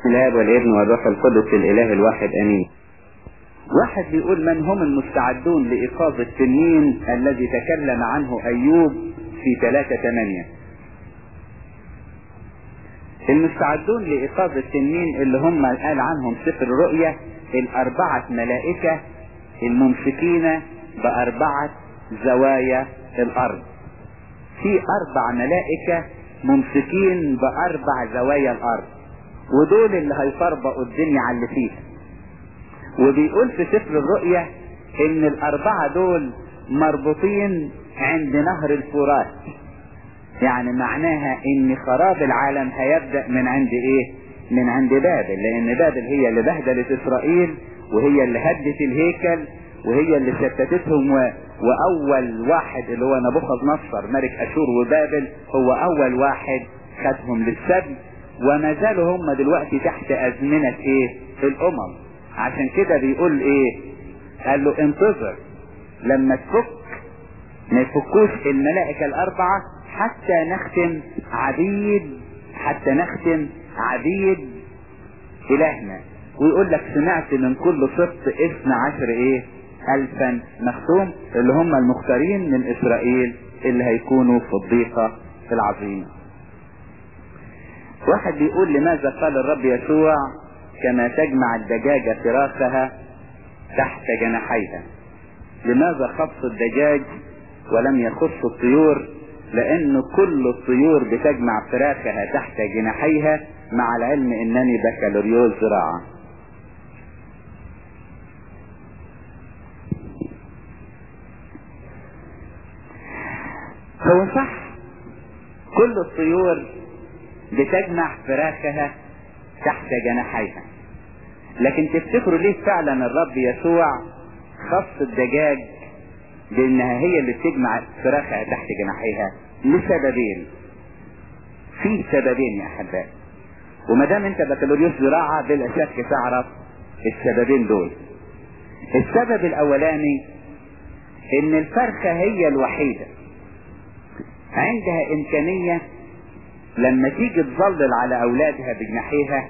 الاب والابن والروح القدس الاله الواحد امين واحد بيقول من هم المستعدون لإيقاظ التنين الذي تكلم عنه أيوب في ثلاثة ثمانية المستعدون لإيقاظ التنين اللي هم قال عنهم سفر الرؤيا الأربعة ملائكة الممسكين بأربعة زوايا الأرض في أربع ملائكة ممسكين بأربع زوايا الأرض ودول اللي هيفربقوا الدنيا على اللي فيها وبيقول في سفر الرؤيا ان الاربعة دول مربوطين عند نهر الفرات يعني معناها ان خراب العالم هيبدأ من عند ايه من عند بابل لان بابل هي اللي بهدلت اسرائيل وهي اللي هدت الهيكل وهي اللي شتتتهم و... واول واحد اللي هو نبوخذ نصر ملك اشور وبابل هو اول واحد خدهم للسبي وما زالوا هم دلوقتي تحت ازمنة ايه الامم عشان كده بيقول ايه قال له انتظر لما تفك ما يفكوش الملائكة الاربعة حتى نختم عبيد حتى نختم عبيد الهنا ويقول لك سمعت من كل سبط اثنى عشر ايه الفا مختوم اللي هم المختارين من اسرائيل اللي هيكونوا في الضيقة العظيمة واحد بيقول لماذا قال الرب يسوع كما تجمع الدجاجة فراخها تحت جناحيها لماذا خص الدجاج ولم يخص الطيور لان كل الطيور بتجمع فراخها تحت جناحيها مع العلم انني بكالوريوس زراعة هو صح كل الطيور بتجمع فراخها تحت جناحيها لكن تفتكروا ليه فعلا الرب يسوع خص الدجاج بانها هي اللي بتجمع فراخها تحت جناحيها لسببين في سببين يا احبائي وما دام انت بكالوريوس زراعه بلا شك تعرف السببين دول السبب الاولاني ان الفرخه هي الوحيده عندها امكانيه لما تيجي تظلل على اولادها بجناحيها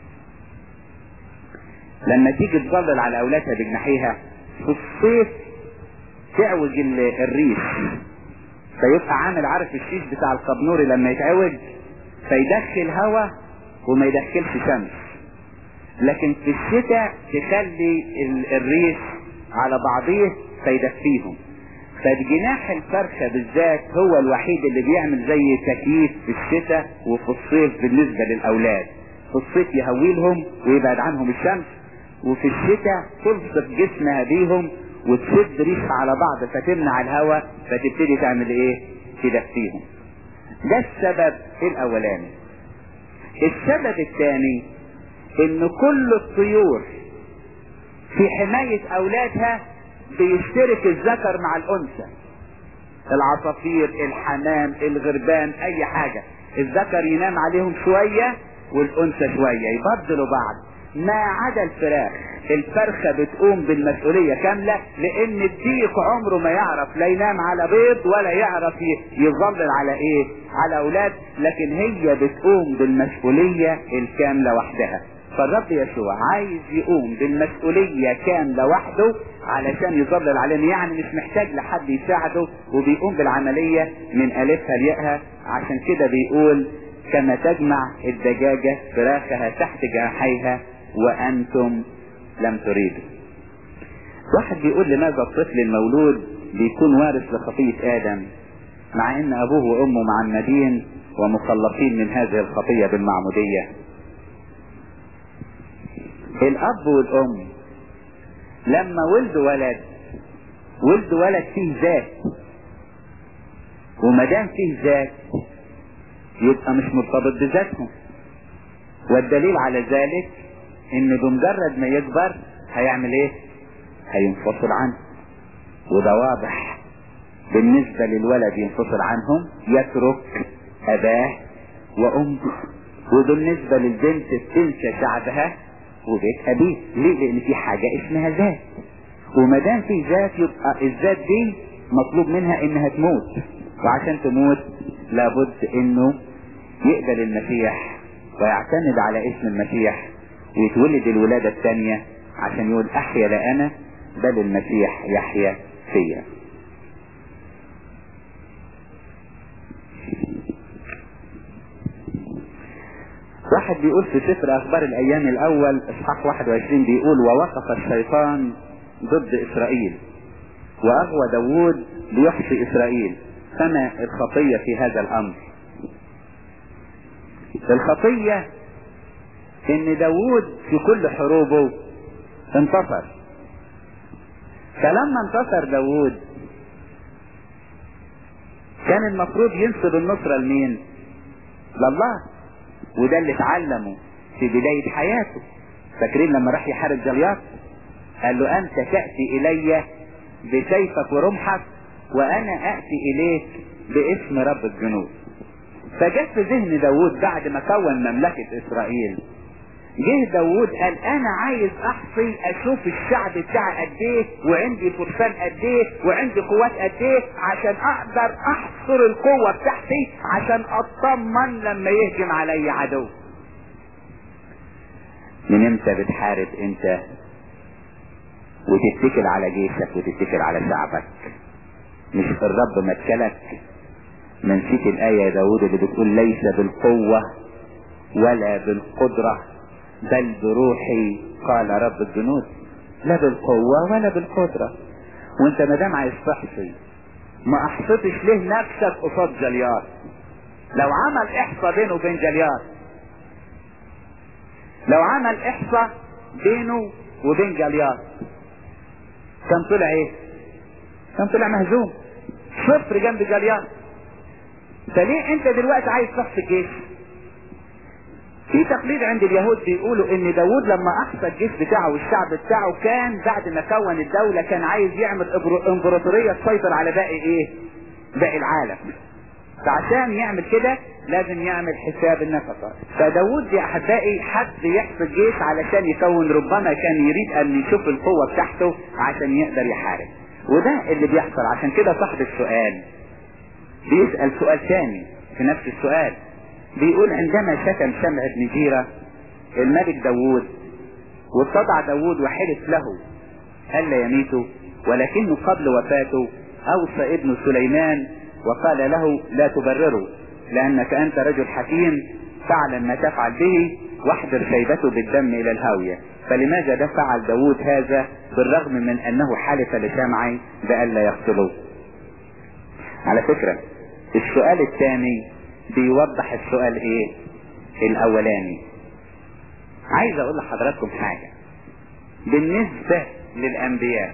لما تيجي تظلل على اولادها بجناحيها في الصيف تعوج الريش فيبقى عامل عارف الشيش بتاع القبنوري لما يتعوج فيدخل هواء وما يدخلش شمس لكن في الشتاء تخلي الريش على بعضيه فيدفيهم فجناح الفرخة بالذات هو الوحيد اللي بيعمل زي تكييف في الشتاء وفي الصيف بالنسبة للأولاد في الصيف يهويلهم ويبعد عنهم الشمس وفي الشتاء تلصق جسمها بيهم وتشد ريش على بعض فتمنع الهواء فتبتدي تعمل ايه تدفيهم ده السبب الاولاني السبب الثاني ان كل الطيور في حماية اولادها بيشترك الذكر مع الانثى العصافير الحمام الغربان اي حاجة الذكر ينام عليهم شوية والانثى شوية يبدلوا بعض ما عدا الفراخ الفرخة بتقوم بالمسؤولية كاملة لان الديك عمره ما يعرف لا ينام على بيض ولا يعرف يظلل على ايه على اولاد لكن هي بتقوم بالمسؤولية الكاملة وحدها فالرب يسوع عايز يقوم بالمسؤولية كاملة وحده علشان يظلل علينا يعني مش محتاج لحد يساعده وبيقوم بالعملية من ألفها لياءها عشان كده بيقول كما تجمع الدجاجة فراخها تحت جناحيها وأنتم لم تريدوا واحد بيقول لماذا الطفل المولود بيكون وارث لخطية آدم مع ان ابوه وامه معمدين ومخلصين من هذه الخطية بالمعمودية الاب والام لما ولدوا ولد ولدوا ولد فيه ذات وما دام فيه ذات يبقى مش مرتبط بذاتهم والدليل على ذلك ان بمجرد ما يكبر هيعمل ايه هينفصل عنه وده واضح بالنسبة للولد ينفصل عنهم يترك اباه وامه وبالنسبة للبنت بتنسى شعبها وبيت ابيه ليه لان في حاجة اسمها ذات وما دام في ذات يبقى الذات دي مطلوب منها انها تموت وعشان تموت لابد انه يقبل المسيح ويعتمد على اسم المسيح ويتولد الولادة الثانية عشان يقول احيا لا انا بل المسيح يحيا فيا واحد بيقول في سفر اخبار الايام الاول اصحاح 21 بيقول ووقف الشيطان ضد اسرائيل واغوى داوود ليحصي اسرائيل فما الخطية في هذا الامر الخطية ان داوود في كل حروبه انتصر فلما انتصر داوود كان المفروض ينسب النصرة لمين لله وده اللي اتعلمه في بداية حياته فاكرين لما راح يحارب جليات قال له انت تأتي الي بسيفك ورمحك وانا اتي اليك باسم رب الجنود فجت في ذهن داود بعد ما كون مملكة اسرائيل جه داود قال انا عايز احصي اشوف الشعب بتاعي قد ايه وعندي فرسان قد ايه وعندي قوات قد ايه عشان اقدر احصر القوة بتاعتي عشان اطمن لما يهجم علي عدو من امتى بتحارب انت وتتكل على جيشك وتتكل على شعبك مش الرب مكلك ما نسيت الآية يا داود اللي بتقول ليس بالقوة ولا بالقدرة بل بروحي قال رب الجنود لا بالقوة ولا بالقدرة وانت مدام عايز تحصي ما احصتش ليه نفسك قصاد جليات لو عمل احصى بينه وبين جليات لو عمل احصى بينه وبين جليات كان طلع ايه كان طلع مهزوم صفر جنب جليات فليه انت دلوقتي عايز تحصي الجيش في تقليد عند اليهود بيقولوا ان داود لما احصى الجيش بتاعه والشعب بتاعه كان بعد ما كون الدولة كان عايز يعمل امبراطورية تسيطر على باقي ايه باقي العالم فعشان يعمل كده لازم يعمل حساب النفقة فداود يا احبائي حد يحصي الجيش علشان يكون ربما كان يريد ان يشوف القوة بتاعته عشان يقدر يحارب وده اللي بيحصل عشان كده صاحب السؤال بيسأل سؤال تاني في نفس السؤال بيقول عندما شتم شمع بن جيرة الملك داوود واتضع داوود وحلف له ألا يميته ولكنه قبل وفاته أوصى ابن سليمان وقال له لا تبرره لأنك أنت رجل حكيم فاعلم ما تفعل به واحضر شيبته بالدم إلى الهاوية فلماذا ده فعل داوود هذا بالرغم من أنه حلف لشمعي بألا يقتله على فكرة السؤال الثاني بيوضح السؤال ايه الاولاني عايز اقول لحضراتكم حاجة بالنسبة للانبياء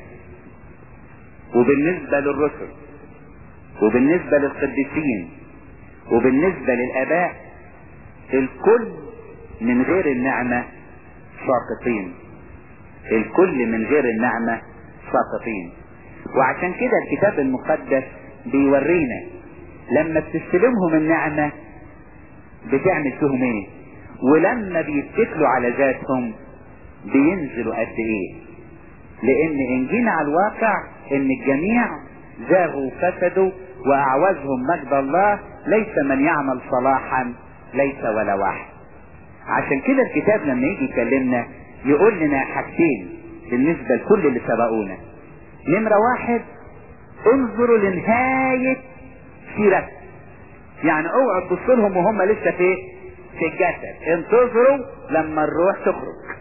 وبالنسبة للرسل وبالنسبة للقديسين وبالنسبة للاباء الكل من غير النعمة ساقطين الكل من غير النعمة ساقطين وعشان كده الكتاب المقدس بيورينا لما بتستلمهم النعمة بتعمل فيهم ايه ولما بيتكلوا على ذاتهم بينزلوا قد ايه لان ان جينا على الواقع ان الجميع زاغوا وفسدوا واعوزهم مجد الله ليس من يعمل صلاحا ليس ولا واحد عشان كده الكتاب لما يجي يكلمنا يقول لنا حاجتين بالنسبة لكل اللي سبقونا نمرة واحد انظروا لنهاية سيرتهم يعني اوعوا تبص لهم وهم لسه في في الجسد انتظروا لما الروح تخرج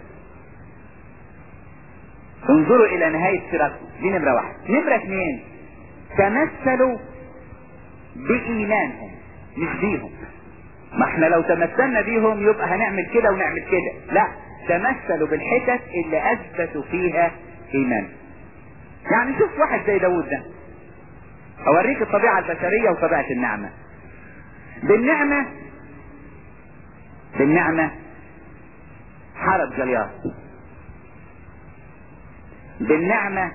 انظروا الى نهاية سيرتهم دي نمرة واحد نمرة اثنين تمثلوا بإيمانهم مش بيهم ما احنا لو تمثلنا بيهم يبقى هنعمل كده ونعمل كده لا تمثلوا بالحتت اللي اثبتوا فيها ايمان يعني شوف واحد زي داود ده اوريك الطبيعة البشرية وطبيعة النعمة بالنعمة بالنعمة حارب جليات بالنعمة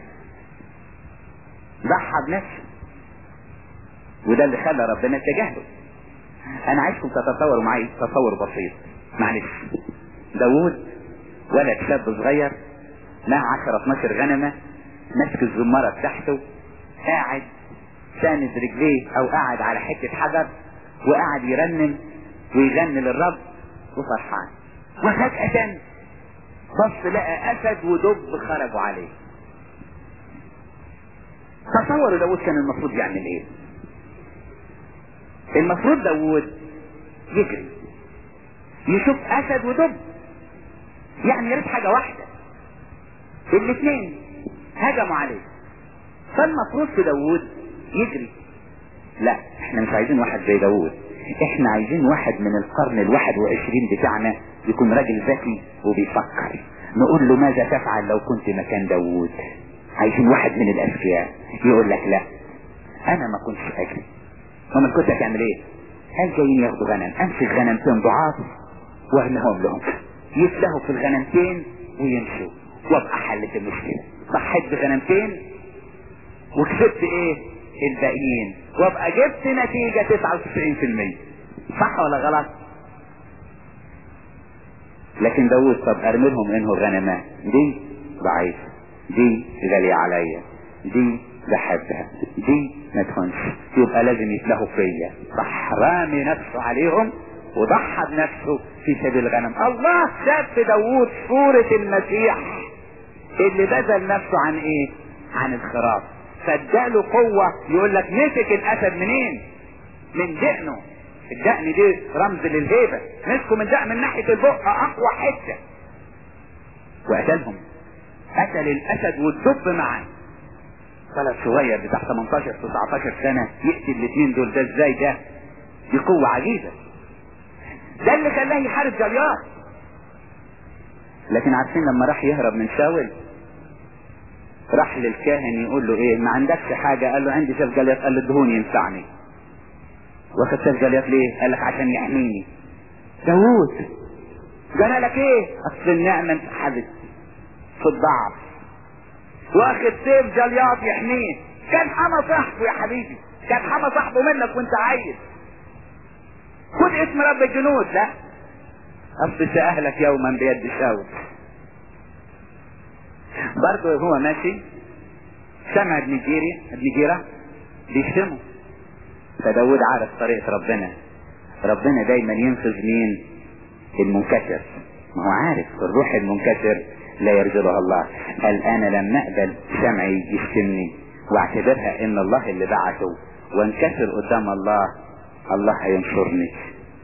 ضحى بنفسه وده اللي خلى ربنا اتجاهله انا عايزكم تتصوروا معي تصور بسيط معلش داوود ولد شاب صغير معاه 10 12 غنمه ماسك الزماره بتاعته قاعد ساند رجليه او قاعد على حته حجر وقاعد يرنم ويغني للرب وفرحان وفجأة بص لقى اسد ودب خرجوا عليه تصوروا داود كان المفروض يعمل ايه المفروض داود يجري يشوف اسد ودب يعني يريد حاجة واحدة الاثنين هجموا عليه فالمفروض في داود يجري لا احنا مش عايزين واحد زي داود احنا عايزين واحد من القرن الواحد وعشرين بتاعنا يكون راجل ذكي وبيفكر نقول له ماذا تفعل لو كنت مكان داود عايزين واحد من الاذكياء يقول لك لا انا ما كنتش اجري امال كنت هتعمل ايه هل جايين ياخدوا غنم امسك غنمتين ضعاف وارميهم لهم يتلهوا في الغنمتين ويمشوا وابقى حلت المشكله ضحيت بغنمتين وكسبت ايه الباقيين وابقى جبت نتيجة 99% صح ولا غلط لكن داود طب ارمي لهم انه الغنمات دي ضعيف دي غالية عليا دي بحبها دي ما تهونش يبقى لازم يتلهوا فيا صح رامي نفسه عليهم وضحى بنفسه في سبيل الغنم الله شاف في داوود صورة المسيح اللي بذل نفسه عن ايه عن الخراف فاداله قوة يقول لك مسك الاسد منين من دقنه الدقن دي رمز للهيبة مسكوا من دقن من ناحية البق اقوى حتة وقتلهم قتل الاسد والدب معاه ولد صغير بتاع 18 19 سنة يقتل الاثنين دول ده ازاي ده دي قوة عجيبة ده اللي خلاه يحارب جليار لكن عارفين لما راح يهرب من شاول راح للكاهن يقول له ايه ما عندكش حاجة قال له عندي سيف جليات قال له ادهوني ينفعني واخد سيف جليات ليه قال لك عشان يحميني داوود جرى لك ايه اصل النعمة انسحبت في الضعف واخد سيف جليات يحميه كان حما صاحبه يا حبيبي كان حما صاحبه منك وانت عايز خد اسم رب الجنود لا ابطش اهلك يوما بيد شاول برضه هو ماشي سمع ابن جيري ابن جيرة بيشتمه فداود عارف طريقة ربنا ربنا دايما ينقذ مين المنكسر ما هو عارف الروح المنكسر لا يرجلها الله قال انا لما اقبل سمعي يشتمني واعتبرها ان الله اللي بعثه وانكسر قدام الله الله هينصرني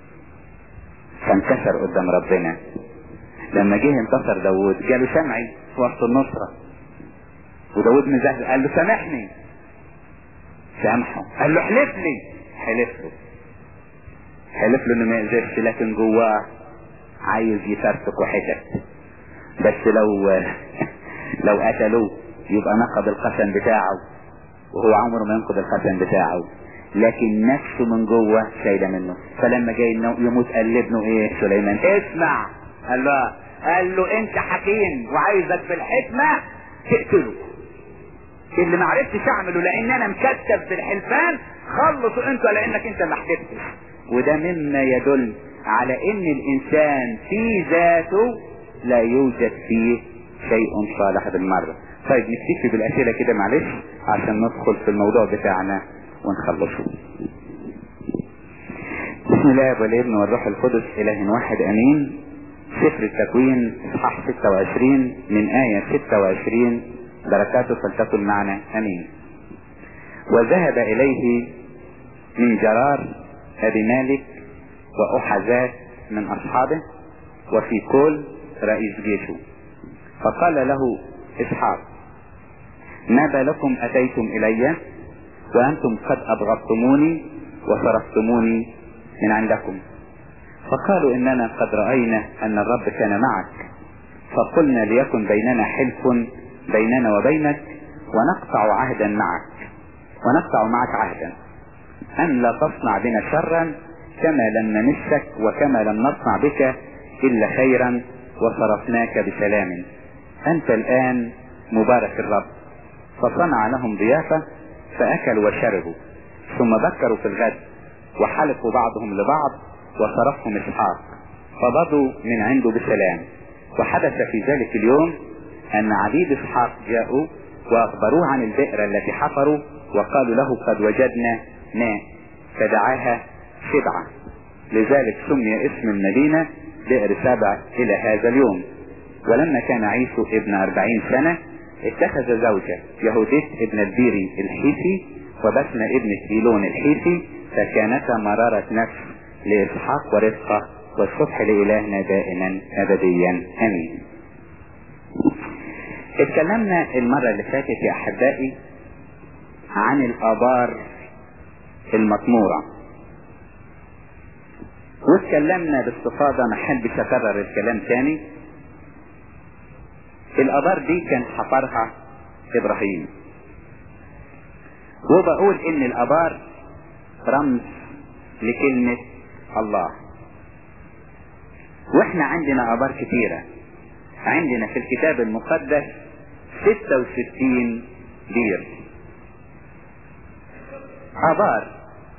فانكسر قدام ربنا لما جه انتصر داود جاله سمعي في وسط النصرة وداود مزهز قال له سامحني سامحه قال له احلف لي حلف له حلف له انه ما يقدرش لكن جواه عايز يفرتك وحتت بس لو لو قتلوه يبقى نقض القسم بتاعه وهو عمره ما ينقض القسم بتاعه لكن نفسه من جوه شايله منه فلما جاي يموت قال لابنه ايه سليمان اسمع قال له قال له انت حكيم وعايزك في الحكمه تقتله اللي ما عرفتش اعمله لان انا مكتب في الحلفان خلصوا انت لانك انت ما حكمتش وده مما يدل على ان الانسان في ذاته لا يوجد فيه شيء صالح بالمرة طيب نكتفي بالاسئلة كده معلش عشان ندخل في الموضوع بتاعنا ونخلصه بسم الله والابن والروح القدس اله واحد امين سفر التكوين اصحاح 26 من آية 26 بركاته فلتكن معنا امين وذهب اليه من جرار ابي مالك واحزات من اصحابه وفي كل رئيس جيشه فقال له اسحاق ما بالكم اتيتم الي وانتم قد ابغضتموني وصرفتموني من عندكم فقالوا اننا قد رأينا ان الرب كان معك فقلنا ليكن بيننا حلف بيننا وبينك ونقطع عهدا معك ونقطع معك عهدا ان لا تصنع بنا شرا كما لم نمسك وكما لم نصنع بك الا خيرا وصرفناك بسلام انت الان مبارك الرب فصنع لهم ضيافة فاكلوا وشربوا ثم بكروا في الغد وحلفوا بعضهم لبعض وصرفهم اسحاق فبضوا من عنده بسلام وحدث في ذلك اليوم ان عبيد اسحاق جاءوا واخبروه عن البئر التي حفروا وقالوا له قد وجدنا ماء فدعاها شبعة لذلك سمي اسم المدينة بئر سبع الى هذا اليوم ولما كان عيسو ابن أربعين سنة اتخذ زوجة يهوديت ابن البيري الحيثي وبسمة ابن إيلون الحيثي فكانتا مرارة نفس لإسحاق ورفقة والصبح لإلهنا دائما أبديا آمين اتكلمنا المرة اللي فاتت يا أحبائي عن الآبار المطمورة واتكلمنا باستفاضة ما حدش أكرر الكلام تاني الآبار دي كان حفرها إبراهيم وبقول إن الآبار رمز لكلمة الله واحنا عندنا آبار كتيرة عندنا في الكتاب المقدس 66 بير آبار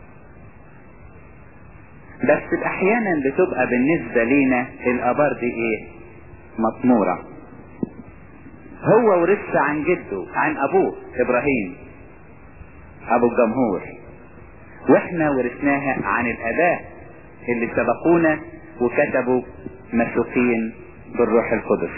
بس احيانا بتبقى بالنسبة لينا الآبار دي ايه مطمورة هو ورثها عن جده عن ابوه ابراهيم ابو الجمهور واحنا ورثناها عن الاباء اللي سبقونا وكتبوا مسوقين بالروح القدس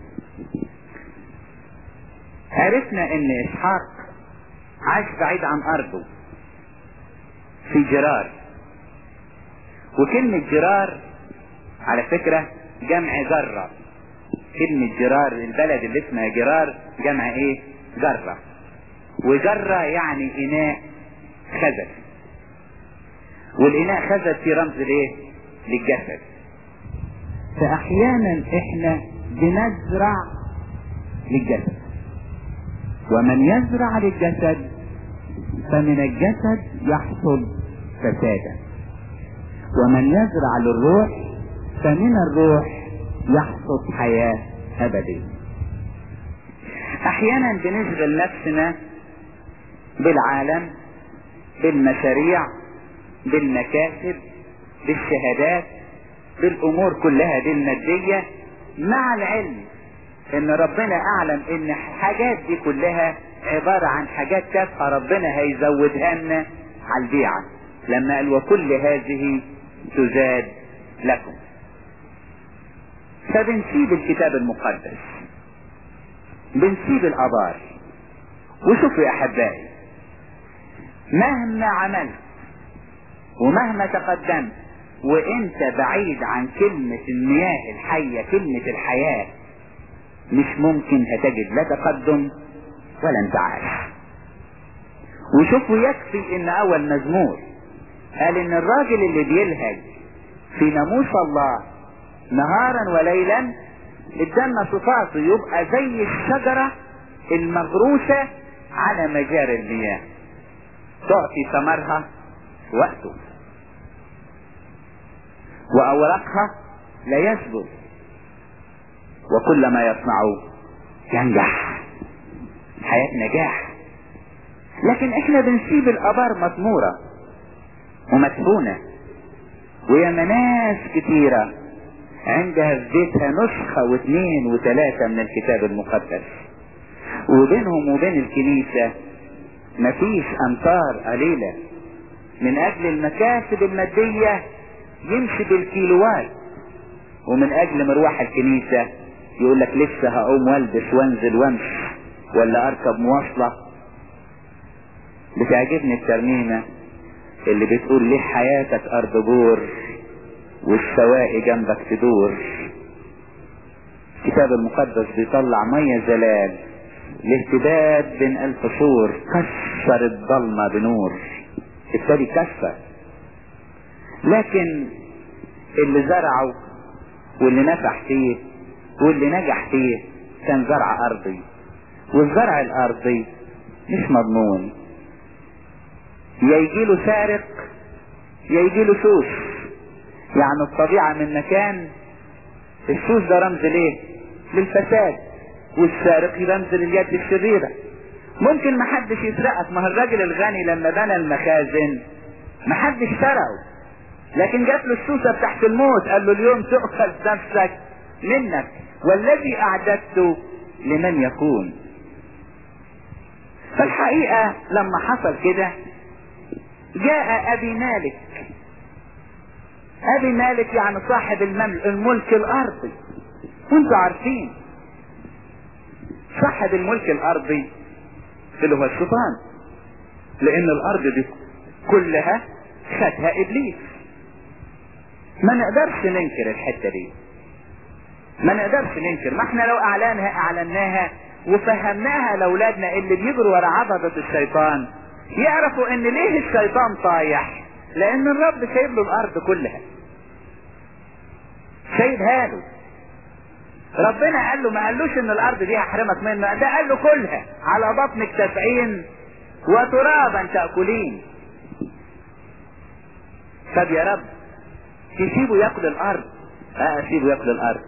عرفنا ان اسحاق عاش بعيد عن ارضه في جرار وكلمة جرار على فكرة جمع جرة كلمة جرار البلد اللي اسمها جرار جمع ايه جرة وجرة يعني اناء خزف والاناء خزف في رمز ليه للجسد فاحيانا احنا بنزرع للجسد ومن يزرع للجسد فمن الجسد يحصل فسادا ومن يزرع للروح فمن الروح يحصد حياة أبدية أحيانا بنشغل نفسنا بالعالم بالمشاريع بالمكاسب بالشهادات بالأمور كلها دي المادية مع العلم ان ربنا اعلم ان الحاجات دي كلها عبارة عن حاجات تافهة ربنا هيزودها لنا على البيعة لما قال وكل هذه تزاد لكم فبنسيب الكتاب المقدس بنسيب الابار وشوفوا يا احبائي مهما عملت ومهما تقدمت وانت بعيد عن كلمة المياه الحية كلمة الحياة مش ممكن هتجد لا تقدم ولا انتعاش وشوفوا يكفي ان اول مزمور قال ان الراجل اللي بيلهج في ناموس الله نهارا وليلا ادانا صفاته يبقى زي الشجرة المغروسة على مجاري المياه تعطي ثمرها وقته واوراقها لا يسبل وكل ما يصنعه ينجح حياة نجاح لكن احنا بنسيب الابار مطمورة ومدفونة ويا ناس كتيرة عندها في بيتها نسخة واثنين وثلاثة من الكتاب المقدس وبينهم وبين الكنيسة مفيش امتار قليلة من اجل المكاسب المادية يمشي بالكيلوات ومن اجل مروح الكنيسة يقول لك لسه هقوم والبس وانزل وامشي ولا اركب مواصلة بتعجبني الترنيمة اللي بتقول ليه حياتك ارض جور والسواقي جنبك تدور الكتاب المقدس بيطلع مية زلال الاهتداد بين الف سور كسر الضلمة بنور ابتدي كسر لكن اللي زرعه واللي نفح فيه واللي نجح فيه كان زرع ارضي والزرع الارضي مش مضمون يا يجيله سارق يا يجيله سوس يعني الطبيعة من مكان السوس ده رمز ليه للفساد والسارق رمز لليد الشريرة ممكن محدش يسرقك ما هو الراجل الغني لما بنى المخازن محدش سرقه لكن جات له السوسة تحت الموت قال له اليوم تؤخذ نفسك منك والذي اعددته لمن يكون فالحقيقة لما حصل كده جاء ابي مالك الذي مالك يعني صاحب المملك الملك الارضي وانتوا عارفين صاحب الملك الارضي اللي هو الشيطان لان الارض دي كلها خدها ابليس ما نقدرش ننكر الحته دي ما نقدرش ننكر ما احنا لو اعلانها اعلناها وفهمناها لاولادنا اللي بيجروا ورا عبدة الشيطان يعرفوا ان ليه الشيطان طايح لان الرب سايب له الارض كلها سايبها له ربنا قال له ما قالوش ان الارض دي هحرمك منها ده قال له كلها على بطنك تسعين وترابا تأكلين طب يا رب تسيبه ياكل الارض اه اسيبه ياكل الارض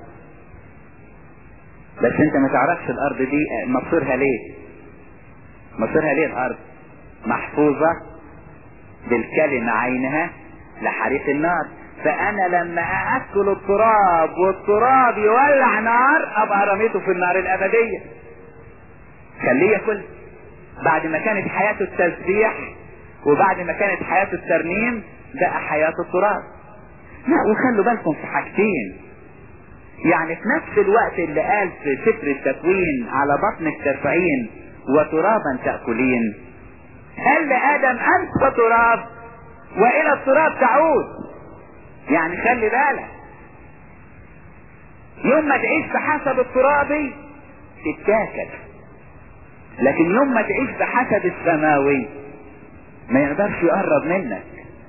بس انت ما تعرفش الارض دي مصيرها ليه مصيرها ليه الارض محفوظة بالكلمة عينها لحريق النار فانا لما اكل التراب والتراب يولع نار ابقى رميته في النار الابدية خليه ياكل بعد ما كانت حياته التسبيح وبعد ما كانت حياته الترنيم بقى حياة التراب لا وخلوا بالكم في حاجتين يعني في نفس الوقت اللي قال في سفر التكوين على بطنك تسعين وترابا تأكلين قال لآدم أنت تراب وإلى التراب تعود يعني خلي بالك يوم ما تعيش بحسب الترابي تتاكل لكن يوم ما تعيش بحسب السماوي ما يقدرش يقرب منك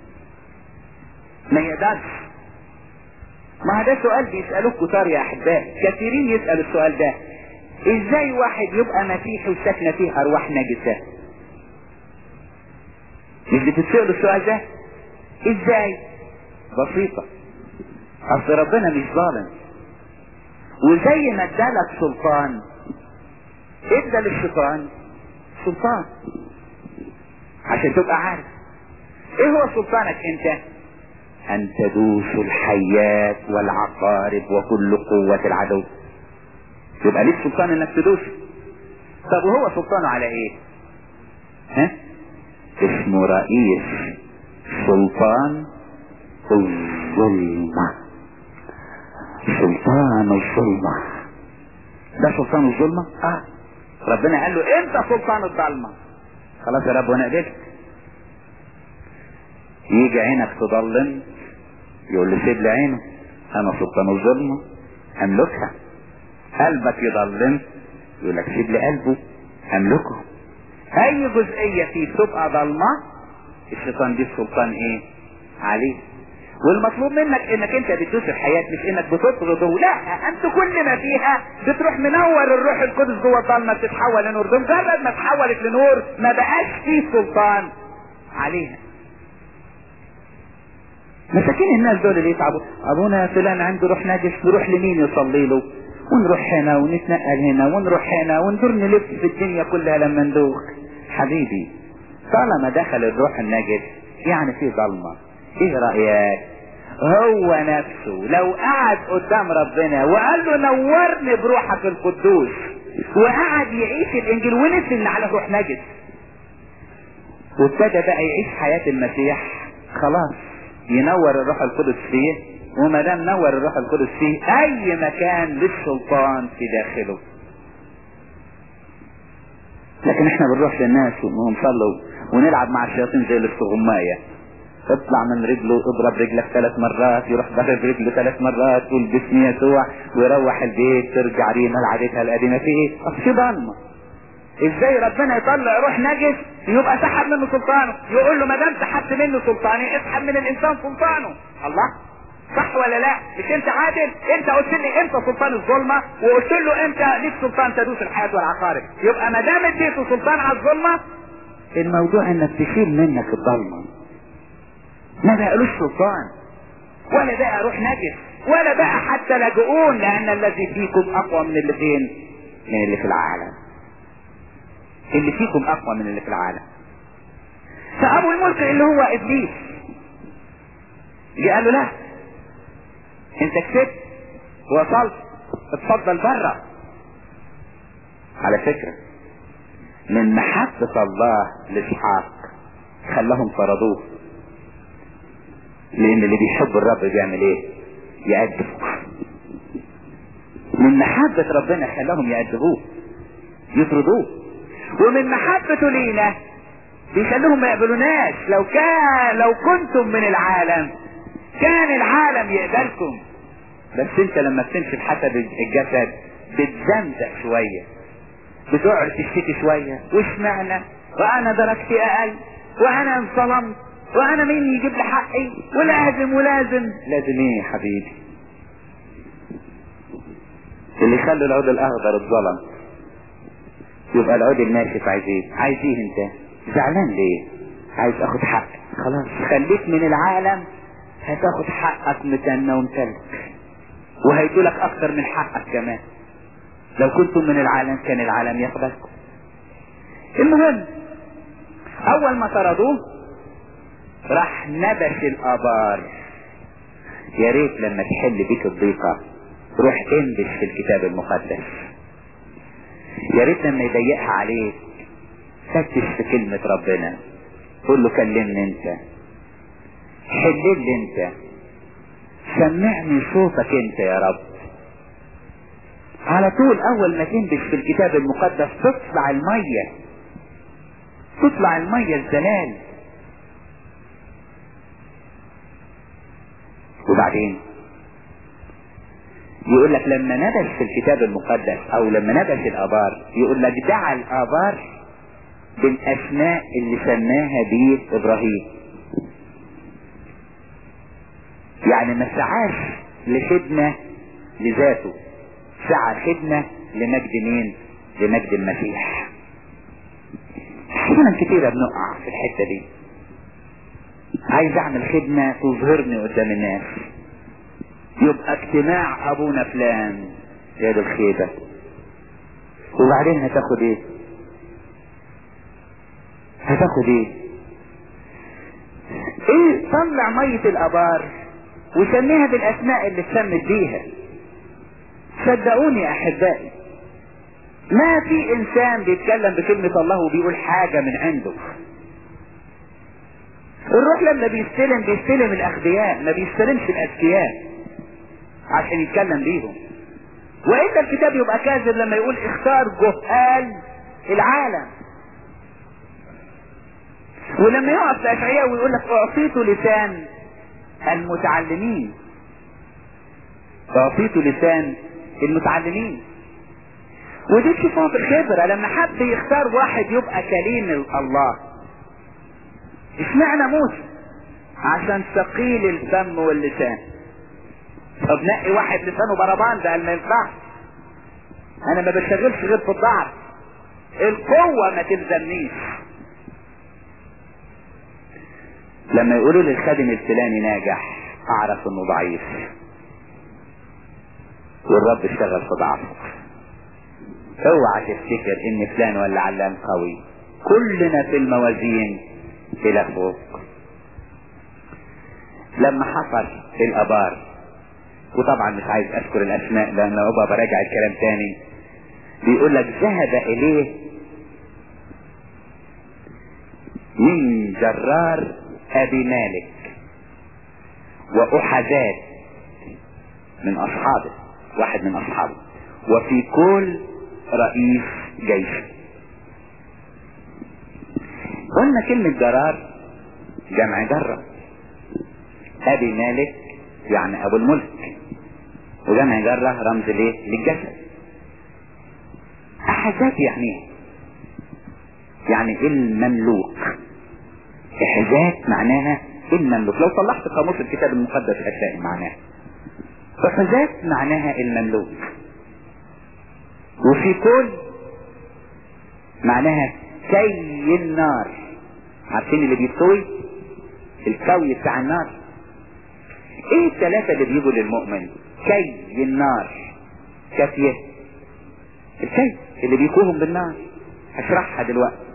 ما يقدرش ما ده سؤال بيسألوه كتار يا أحباء كثيرين يسألوا السؤال ده ازاي واحد يبقى مسيحي وساكنة فيه أرواح نجسة مش بتتسألوا السؤال ده ازاي بسيطة اصل ربنا مش ظالم وزي ما ادالك سلطان ادى للشيطان سلطان عشان تبقى عارف ايه هو سلطانك انت ان تدوس الحيات والعقارب وكل قوة العدو يبقى ليك سلطان انك تدوس طب وهو سلطانه على ايه ها اسمه رئيس سلطان الظلمة سلطان الظلمة ده سلطان الظلمة اه ربنا قال له انت سلطان الظلمة خلاص يا رب وانا قدرت يجي عينك تضلم يقول له سيب لي عينه انا سلطان الظلمة املكها قلبك يضلم يقول لك سيب لي قلبه املكه اي جزئية فيه تبقى ضلمة الشيطان دي السلطان ايه عليه والمطلوب منك انك انت بتدوس الحياة مش انك بتطرده لا انت كل ما فيها بتروح منور الروح القدس جوه الضلمة بتتحول لنور بمجرد ما اتحولت لنور ما بقاش فيه سلطان عليها مساكين الناس دول اللي يتعبوا ابونا فلان عنده روح ناجس نروح لمين يصلي له ونروح هنا ونتنقل هنا ونروح هنا وندور نلف في الدنيا كلها لما ندوخ حبيبي طالما دخل الروح النجس يعني في ظلمه ايه رأيك هو نفسه لو قعد قدام ربنا وقال له نورني بروحك القدوس وقعد يعيش الانجيل ونسي ان على روح نجس وابتدى بقى يعيش حياة المسيح خلاص ينور الروح القدس فيه وما دام نور الروح القدس فيه اي مكان للسلطان في داخله لكن احنا بنروح للناس ونصلوا ونلعب مع الشياطين زي الاستغمايه اطلع من رجله اضرب رجلك ثلاث مرات يروح ضرب رجله ثلاث مرات تقول باسم يسوع ويروح البيت ترجع رينا لعادتها القديمه في ايه؟ اصل في ضلمه ازاي ربنا يطلع روح نجس يبقى سحب منه سلطانه يقول له ما دام سحبت منه سلطاني اسحب من الانسان سلطانه الله صح ولا لا مش انت عادل انت قلت لي انت سلطان الظلمه وقلت له انت ليك سلطان تدوس الحياه والعقارب يبقى ما دام اديته سلطان على الظلمه الموضوع انك تشيل منك الضلمه ما بقالوش سلطان ولا بقى روح نجس ولا بقى حتى لاجئون لان الذي فيكم اقوى من اللي فين من اللي في العالم اللي فيكم اقوى من اللي في العالم فابو الملك اللي هو ابليس جه قال له لا انت كسبت وصلت اتفضل بره على فكرة من محبة الله لاسحاق خلاهم طردوه لان اللي بيحب الرب بيعمل ايه يأدبه من محبة ربنا خلاهم يأدبوه يطردوه ومن محبته لينا بيخلوهم ما يقبلوناش لو كان لو كنتم من العالم كان العالم يقبلكم بس انت لما بتمشي بحسب الجسد بتزمزق شوية بتقعد تشتكي شوية واشمعنى وانا درجتي اقل وانا انظلمت وانا مين يجيب لي حقي ولازم ولازم لازم ايه يا حبيبي اللي يخلي العود الاخضر اتظلم يبقى العود الناشف عايز ايه عايز ايه انت زعلان ليه عايز اخد حقك خلاص خليك من العالم هتاخد حقك متنى ومتلك وهيدولك اكتر من حقك كمان لو كنتم من العالم كان العالم يقبلكم المهم اول ما طردوه راح نبش الابار يا ريت لما تحل بيك الضيقة روح انبش في الكتاب المقدس يا ريت لما يضيقها عليك فتش في كلمة ربنا قول له كلمني انت حلل لي انت سمعني صوتك انت يا رب على طول اول ما تنبش في الكتاب المقدس تطلع المية تطلع المية الزلال وبعدين يقول لك لما نبش في الكتاب المقدس او لما نبش الابار يقول لك دعا الابار بالاسماء اللي سماها بيه ابراهيم يعني ما سعاش لخدمة لذاته سعى خدمة لمجد مين لمجد المسيح احيانا كتيرة بنقع في الحتة دي عايز اعمل خدمة تظهرني قدام الناس يبقى اجتماع ابونا فلان يا دي الخيبة وبعدين هتاخد ايه هتاخد ايه ايه طلع مية الابار وسميها بالاسماء اللي اتسمت بيها صدقوني يا احبائي ما في انسان بيتكلم بكلمة الله وبيقول حاجة من عنده الروح لما بيستلم بيستلم الاغبياء ما بيستلمش الاذكياء عشان يتكلم بيهم والا الكتاب يبقى كاذب لما يقول اختار جهال العالم ولما يقف في اشعياء ويقول لك اعطيت لسان المتعلمين اعطيت لسان المتعلمين ودي تشوفوها في الخبرة لما حب يختار واحد يبقى كليم الله اشمعنى موسى عشان ثقيل الفم واللسان طب نقي واحد لسانه بربان ده ما ينفعش انا ما بشتغلش غير في الضعف القوة ما تلزمنيش لما يقولوا لي الخادم الفلاني ناجح اعرف انه ضعيف والرب اشتغل في ضعفه اوعى تفتكر ان فلان ولا علان قوي كلنا في الموازين الى فوق لما حصل الابار وطبعا مش عايز اذكر الاسماء لان ابقى براجع الكلام تاني بيقول لك ذهب اليه من جرار ابي مالك واحداد من اصحابه واحد من اصحابه وفي كل رئيس جيش قلنا كلمة جرار جمع جرة ابي مالك يعني ابو الملك وجمع جرة رمز ليه للجسد احزات يعني ايه يعني المملوك احزات معناها المملوك لو طلعت قاموس الكتاب المقدس هتلاقي معناها احزات معناها المملوك وفي كل معناها كي النار عارفين اللي بيستوي الكوي بتاع النار ايه الثلاثة اللي بيجوا للمؤمن كي النار كافية الكي اللي بيكوهم بالنار هشرحها دلوقتي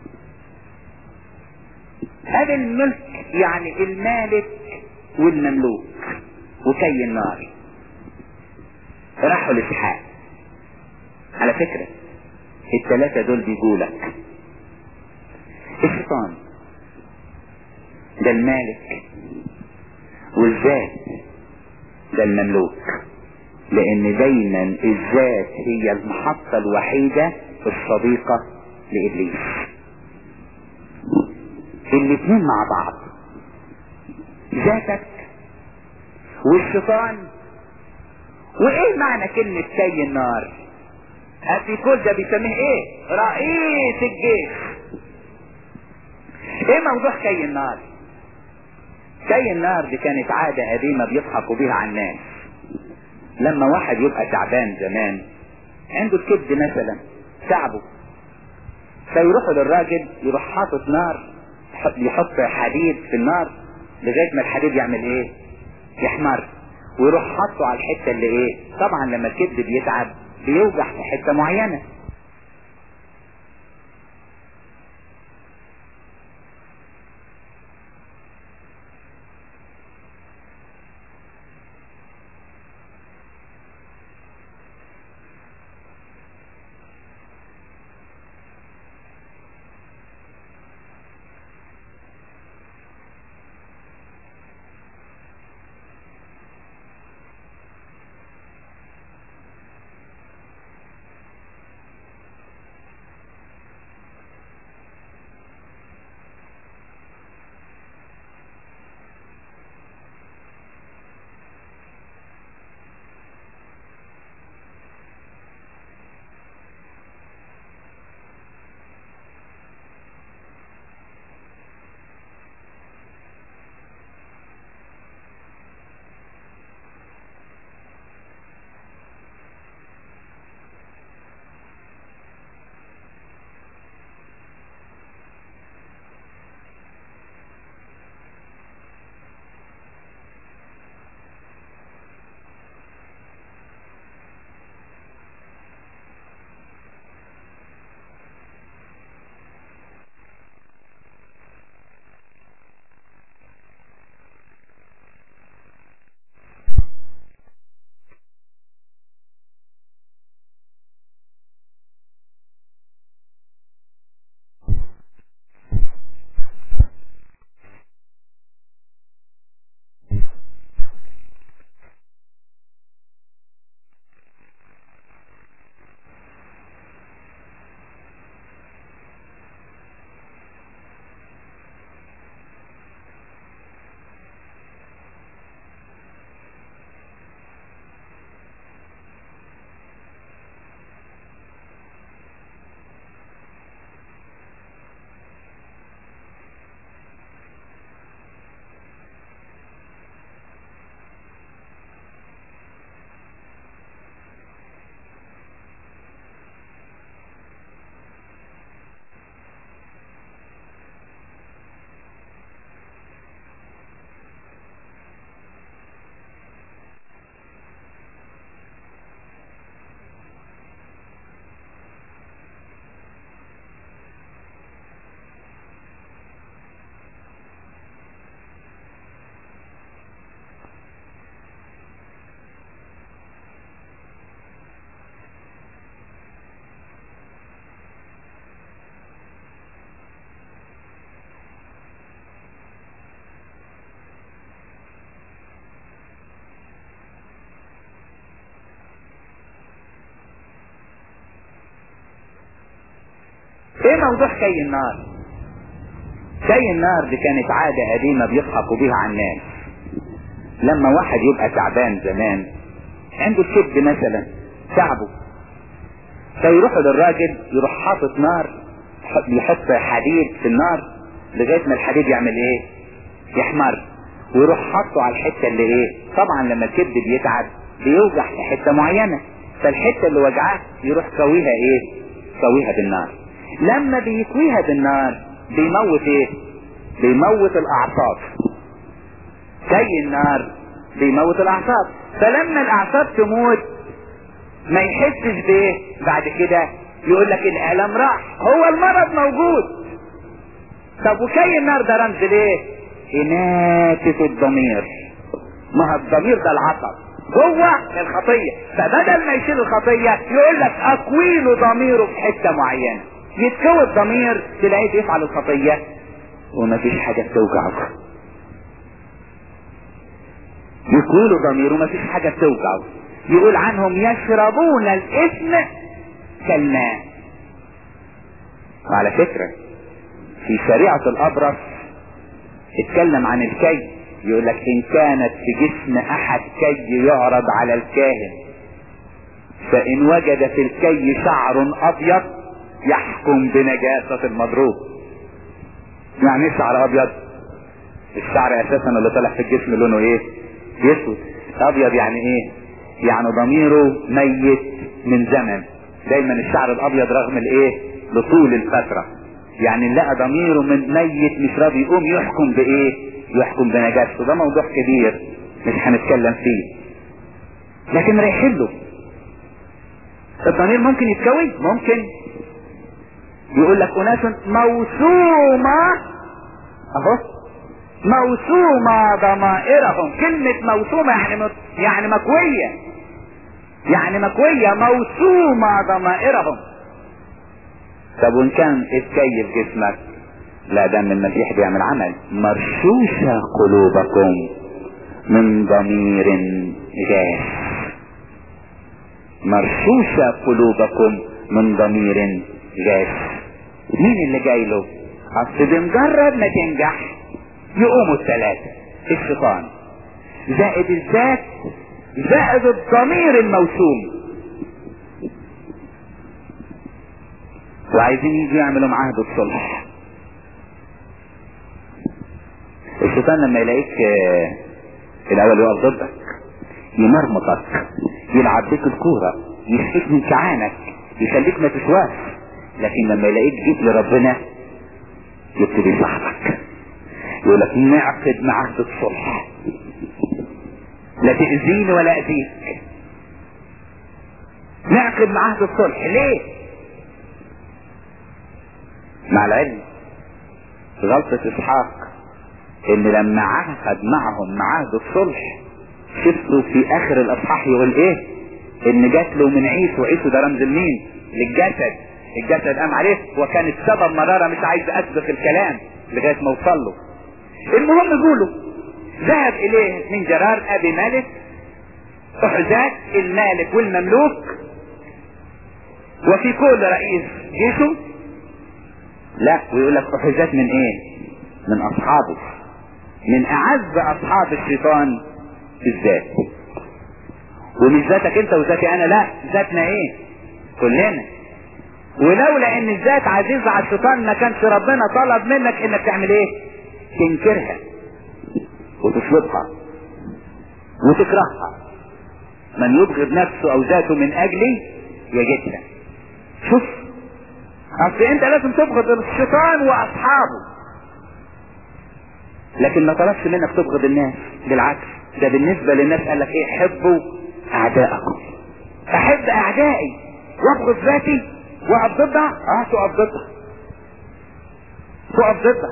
هذا الملك يعني المالك والمملوك وكي النار راحوا لاسحاق على فكرة الثلاثة دول بيقولك الشيطان ده المالك والذات ده المملوك لان دايما الذات هي المحطة الوحيدة الصديقة لابليس الاتنين مع بعض ذاتك والشيطان وايه معنى كلمة كي النار ابيكول ده بيسميه ايه رئيس الجيش ايه موضوع كي النار كي النار دي كانت عادة قديمة بيضحكوا بيها على الناس لما واحد يبقى تعبان زمان عنده الكبد مثلا تعبه فيروحوا للراجل يروح حاطط نار يحط حديد في النار لغاية ما الحديد يعمل ايه يحمر ويروح حاطه على الحتة اللي ايه طبعا لما الكبد بيتعب بيوجع في حتة معينة ايه موضوع كي النار كي النار دي كانت عادة قديمة بيضحكوا بيها على الناس لما واحد يبقى تعبان زمان عنده الكبد مثلا تعبه فيروحوا للراجل يروح حاطط نار يحط حديد في النار لغاية ما الحديد يعمل ايه يحمر ويروح حاطه على الحتة اللي ايه طبعا لما الكبد بيتعب بيوجع في حتة معينة فالحتة اللي وجعاه يروح كويها ايه كويها بالنار لما بيكويها بالنار بيموت ايه بيموت الاعصاب زي النار بيموت الاعصاب فلما الاعصاب تموت ما يحسش بايه بعد كده يقول لك الالم راح هو المرض موجود طب وكي النار ده رمز ليه اناتة الضمير ما هو الضمير ده العصب جوه الخطية فبدل ما يشيل الخطية يقول لك اكويله ضميره في حتة معينة يتكوي الضمير تلاقيه بيفعل الخطية ومفيش حاجة بتوجعه يقولوا ضميره ما فيش حاجة بتوجعه يقول عنهم يشربون الاسم كالماء وعلى فكرة في شريعة الابرص اتكلم عن الكي يقول لك ان كانت في جسم احد كي يعرض على الكاهن فان وجد في الكي شعر ابيض يحكم بنجاسة المضروب يعني ايه شعر ابيض الشعر اساسا اللي طالع في الجسم لونه ايه يسود ابيض يعني ايه يعني ضميره ميت من زمن دايما الشعر الابيض رغم الايه لطول الفترة يعني لقى ضميره من ميت مش راضي يقوم يحكم بايه يحكم بنجاسته ده موضوع كبير مش هنتكلم فيه لكن رايحين له الضمير ممكن يتكون ممكن يقول لك اناس موسومة اهو موسومة ضمائرهم كلمة موسومة يعني مت... يعني مكوية يعني مكوية موسومة ضمائرهم طب وان كان اتكيف جسمك لا دم المسيح بيعمل عمل مرشوشة قلوبكم من ضمير جاف مرشوشة قلوبكم من ضمير جاف مين اللي جاي له اصل بمجرد ما تنجح يقوموا الثلاثة الشيطان زائد الذات زائد الضمير الموسوم وعايزين يجوا يعملوا معاهدة صلح الشيطان لما يلاقيك الاول يقف ضدك يمرمطك يلعب بيك الكورة يشفيك من كعانك يخليك ما تسواش لكن لما يلاقيك جيت لربنا يبتدي يصاحبك يقول لك نعقد معاهدة صلح لا تأذيني ولا أذيك نعقد معاهدة صلح ليه مع العلم غلطة اسحاق ان لما عهد معهم معاهد الصلح شفتوا في اخر الاصحاح يقول ايه ان جات له من عيسو عيسو ده رمز المين للجسد الجسد قام عليه وكان السبب مرارة مش عايز اسبق الكلام لغاية ما اوصل له المهم يقولوا ذهب اليه من جرار ابي مالك احزاك المالك والمملوك وفي كل رئيس جيشه لا ويقول لك احزاك من ايه من اصحابه من اعز اصحاب الشيطان بالذات ومش ذاتك انت وذاتي انا لا ذاتنا ايه كلنا ولولا ان الذات عزيزة على الشيطان ما كانش ربنا طلب منك انك تعمل ايه تنكرها وتصلبها وتكرهها من يبغض نفسه او ذاته من اجلي يجدها شوف اصل انت لازم تبغض الشيطان واصحابه لكن ما طلبش منك تبغض الناس بالعكس ده بالنسبة للناس قال لك ايه حبوا اعدائكم احب اعدائي وابغض ذاتي واقف ضدها اه تقف ضدها تقف ضدها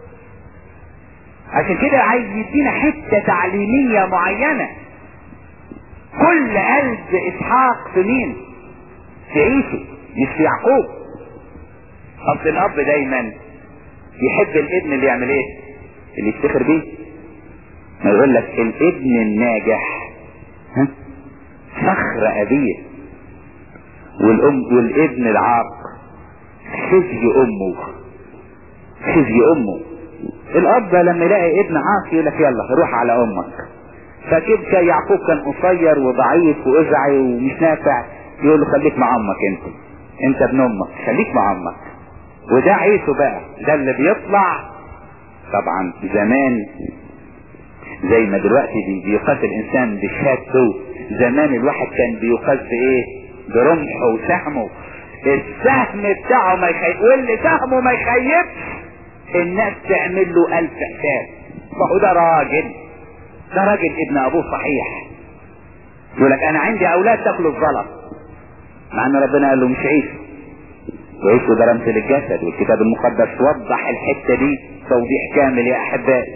عشان كده عايز يدينا حتة تعليمية معينة كل قلب اسحاق في مين في عيسو مش في يعقوب اصل الاب دايما يحب الابن اللي يعمل ايه اللي يفتخر بيه ما يقول لك الابن الناجح ها فخر ابيه والام والابن العاق خزي امه خزي امه الاب لما يلاقي ابن عاق يقول لك يلا روح على امك فكيف يعقوب كان قصير وضعيف وازعي ومش نافع يقول له خليك مع امك انت انت ابن امك خليك مع امك وده عيسو بقى ده اللي بيطلع طبعا زمان زي ما دلوقتي بيقاس الانسان بشهادته زمان الواحد كان بيقاس بايه برمحه وسهمه السهم بتاعه ما يخيب واللي سهمه ما يخيبش الناس تعمل له الف حساب فهو ده راجل ده راجل ابن ابوه صحيح يقول لك انا عندي اولاد تاكلوا الزلط مع ان ربنا قال له مش عيش وعيش ده رمز للجسد والكتاب المقدس وضح الحته دي توضيح كامل يا احبائي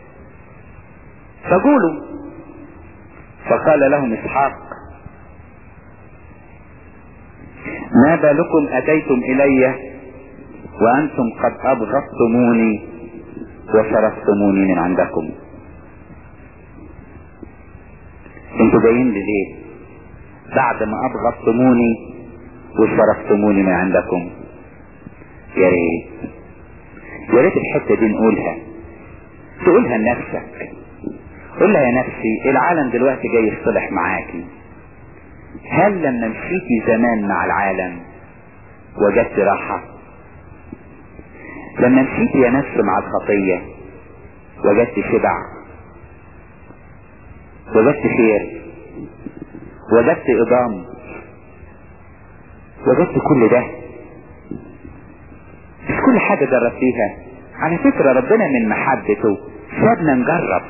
فقولوا فقال لهم اسحاق ما بالكم اتيتم الي وانتم قد ابغضتموني وشرفتموني من عندكم انتوا جايين لي ليه بعد ما ابغضتموني وشرفتموني من عندكم يا ريت يا ريت الحتة دي نقولها تقولها لنفسك قول لها يا نفسي العالم دلوقتي جاي يصطلح معاكي هل لما مشيتي زمان مع العالم وجدت راحة لما مشيتي يا نفس مع الخطية وجدت شبع وجدت خير وجدت إضام وجدت كل ده مش كل حاجة جربتيها على فكرة ربنا من محبته سابنا نجرب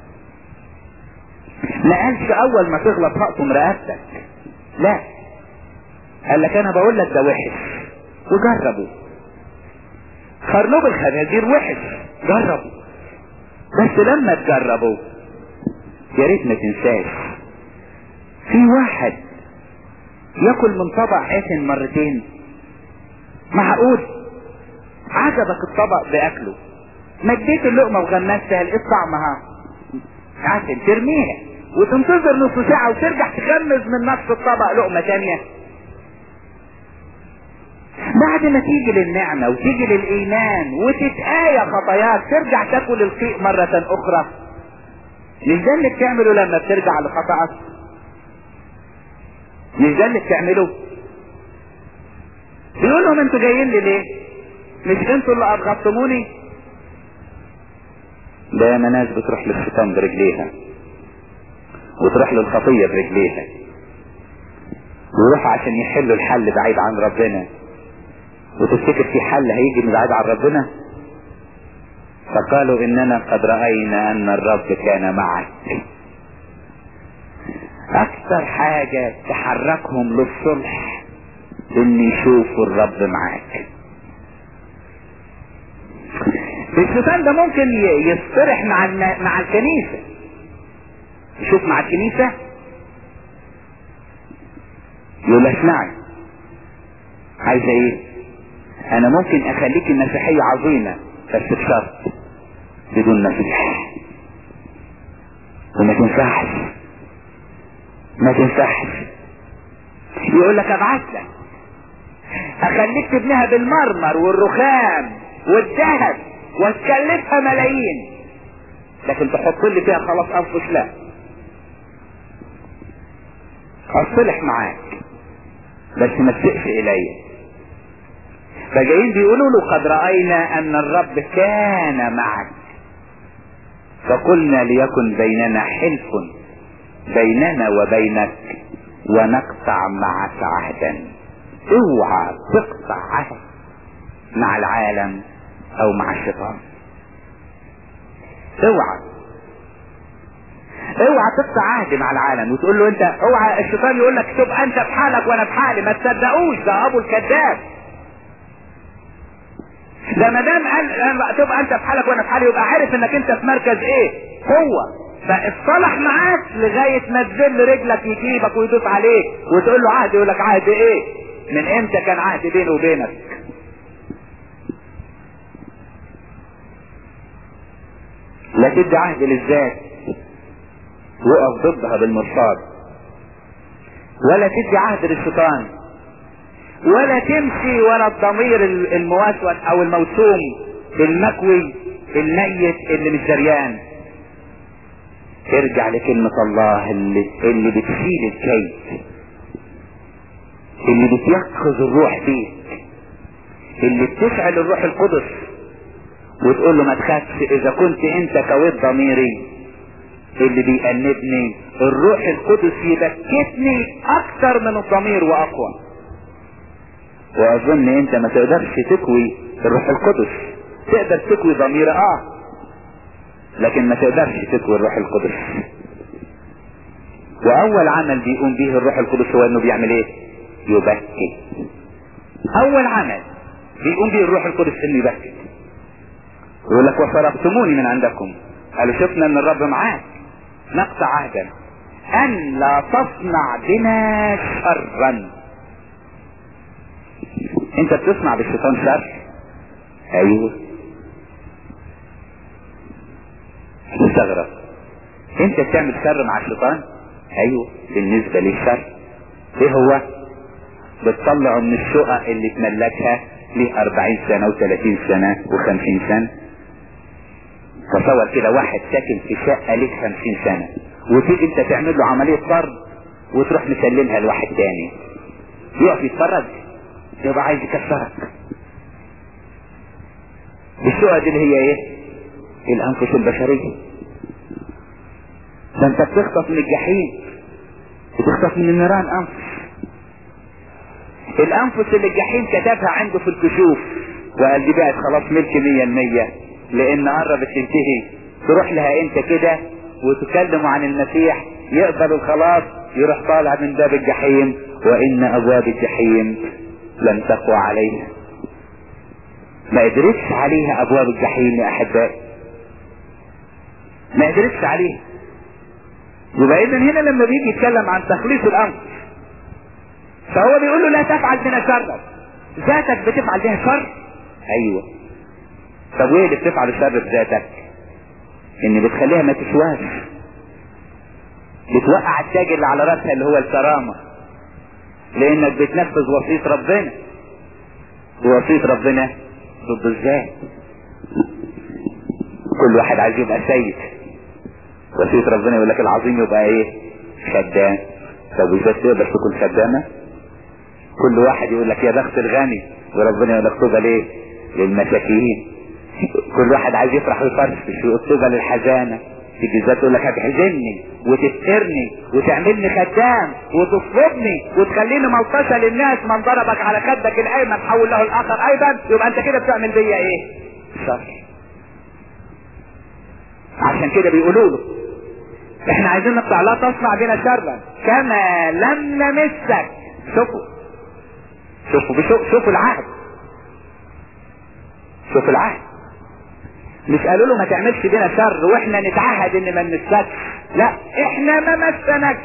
ما قالش اول ما تغلط هقطم رقبتك لا قال لك انا بقول لك ده وحش وجربه خرنوب الخنازير وحش جربه بس لما تجربه يا ريت ما تنساش في واحد ياكل من طبق عفن مرتين معقول عجبك الطبق باكله مديت اللقمه وغمستها لقيت طعمها عسل ترميها وتنتظر نص ساعة وترجع تغمز من نفس الطبق لقمة تانية بعد ما تيجي للنعمة وتيجي للإيمان وتتآيى خطاياك ترجع تاكل القيء مرة أخرى مش ده اللي بتعمله لما بترجع لخطأك مش ده اللي بتعمله بيقول لهم انتوا جايين لي ليه مش انتوا اللي ابغضتموني ده ياما ناس بتروح للشيطان برجليها وتروح للخطية برجليها ويروحوا عشان يحلوا الحل بعيد عن ربنا وتفتكر في حل هيجي من بعيد عن ربنا فقالوا اننا قد رأينا ان الرب كان معك اكثر حاجة تحركهم للصلح ان يشوفوا الرب معاك الشيطان ده ممكن يصطلح مع مع الكنيسة يشوف مع الكنيسة يقول اسمعي عايزة ايه انا ممكن اخليك مسيحية عظيمة بس بشرط بدون مسيح وما تنفعش ما تنفعش يقول لك ابعت لك اخليك تبنيها بالمرمر والرخام والذهب وتكلفها ملايين لكن تحط لي فيها خلاص انفس لا اصلح معاك بس ما تسئش الي فجايين بيقولوا له قد رأينا ان الرب كان معك فقلنا ليكن بيننا حلف بيننا وبينك ونقطع معك عهدا اوعى تقطع عهد مع العالم او مع الشيطان اوعى اوعى تقطع عهد مع العالم وتقول له انت اوعى الشيطان يقول لك تبقى انت في حالك وانا في حالي ما تصدقوش ده ابو الكذاب ده ما دام قال تبقى انت في حالك وانا في حالي يبقى عارف انك انت في مركز ايه هو فاصطلح معاك لغاية ما تذل رجلك يجيبك ويدوس عليك وتقول له عهد يقول لك عهد ايه من امتى كان عهد بيني وبينك لا تدي عهد للذات وقف ضدها بالمرصاد ولا تدي عهد للشيطان ولا تمشي ورا الضمير الموسوس او الموسوم المكوي الميت اللي مش دريان ارجع لكلمة الله اللي, اللي بتشيل الكيد اللي بتيقظ الروح فيك اللي بتفعل الروح القدس وتقول له ما تخافش اذا كنت انت كويت ضميري اللي بيأنبني الروح القدس يبكتني اكتر من الضمير واقوى واظن انت ما تقدرش تكوي الروح القدس تقدر تكوي ضمير اه لكن ما تقدرش تكوي الروح القدس واول عمل بيقوم به الروح القدس هو انه بيعمل ايه يبكت اول عمل بيقوم به الروح القدس انه يبكت يقول لك وصرفتموني من عندكم قالوا شفنا ان الرب معاك نقطع عهدا ان لا تصنع بنا شرا انت بتصنع بالشيطان شر ايوه تستغرب انت بتعمل شر مع الشيطان ايوه بالنسبة للشر ايه هو بتطلعه من الشقق اللي تملكها ليه 40 سنة و30 سنة و50 سنة تصور كده واحد ساكن في شقة ليه 50 سنة وتيجي انت تعمل له عملية طرد وتروح مسلمها لواحد تاني يقف يتفرج يبقى عايز يكسرك الشقق دي اللي هي ايه الانفس البشرية ده انت بتخطف من الجحيم بتخطف من النيران انفس الانفس اللي الجحيم كتبها عنده في الكشوف وقال دي بقت خلاص ملك مية المية لان قربت تنتهي تروح لها انت كده وتكلموا عن المسيح يقبل الخلاص يروح طالع من باب الجحيم وان ابواب الجحيم لم تقوى عليها ما قدرتش عليها ابواب الجحيم يا احبائي ما قدرتش عليها يبقى اذا هنا لما بيجي يتكلم عن تخليص الانفس فهو بيقول له لا تفعل بنا شرا ذاتك بتفعل بها شر ايوه طب وايه اللي بتفعل الشر بذاتك ان بتخليها ما تسواش بتوقع التاج اللي على راسها اللي هو الكرامة لانك بتنفذ وصية ربنا ووصية ربنا ضد الذات كل واحد عايز يبقى سيد وصية ربنا يقول لك العظيم يبقى ايه خدام طب وازاي تقدر تكون خدامة كل واحد يقول لك يا بخت الغني وربنا يقول لك طوبى ليه للمساكين كل واحد عايز يفرح ويفرفش ويقول طوبى للحزانة تيجي ذات تقول لك هتحزني وتفترني وتعملني خدام وتصلبني وتخليني ملطشة للناس من ضربك على خدك الايمن حول له الاخر ايضا يبقى انت كده بتعمل بيا ايه شر عشان كده بيقولوا له احنا عايزين نطلع لا تصنع بنا شرا كما لم نمسك شوفوا شوفوا بشو شوفوا العهد شوفوا العهد مش قالوا له ما تعملش بينا شر واحنا نتعهد ان ما نمسكش لا احنا ما مسناكش